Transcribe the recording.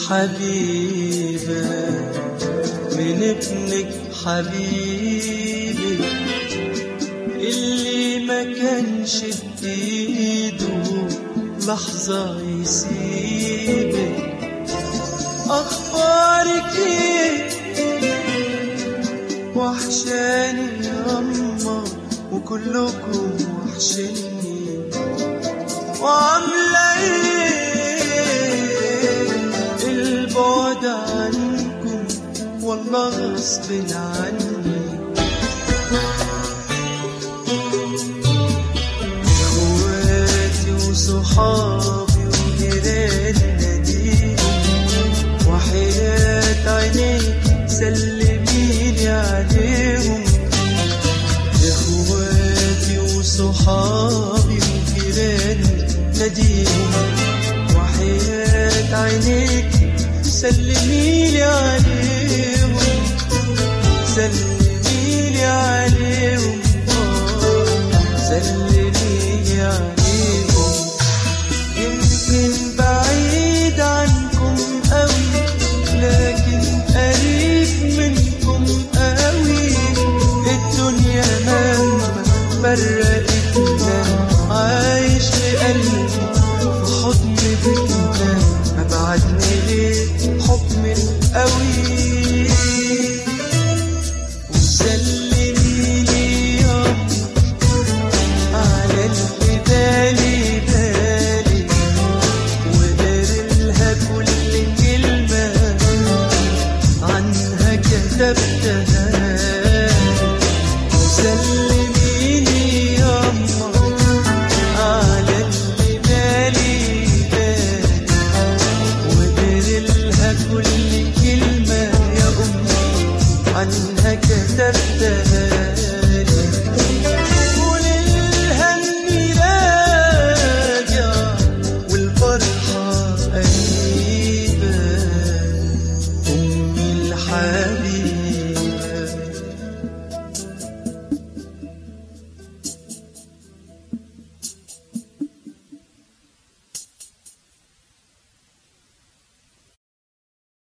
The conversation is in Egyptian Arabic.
حبيبة من ابنك حبيبي اللي ما كانش بإيده لحظة يسيبك أخبارك إيه وحشاني ياما وكلكم وحشني وعاملة ايه البعد عنكم والله غصب عني اخواتي وصحابي وجيراننا دي وحياة عينيك سلميلي عليهم اخواتي وصحابي وجيراني ناديهم وحياة عينيك سلميلي عليهم سلميلي عليهم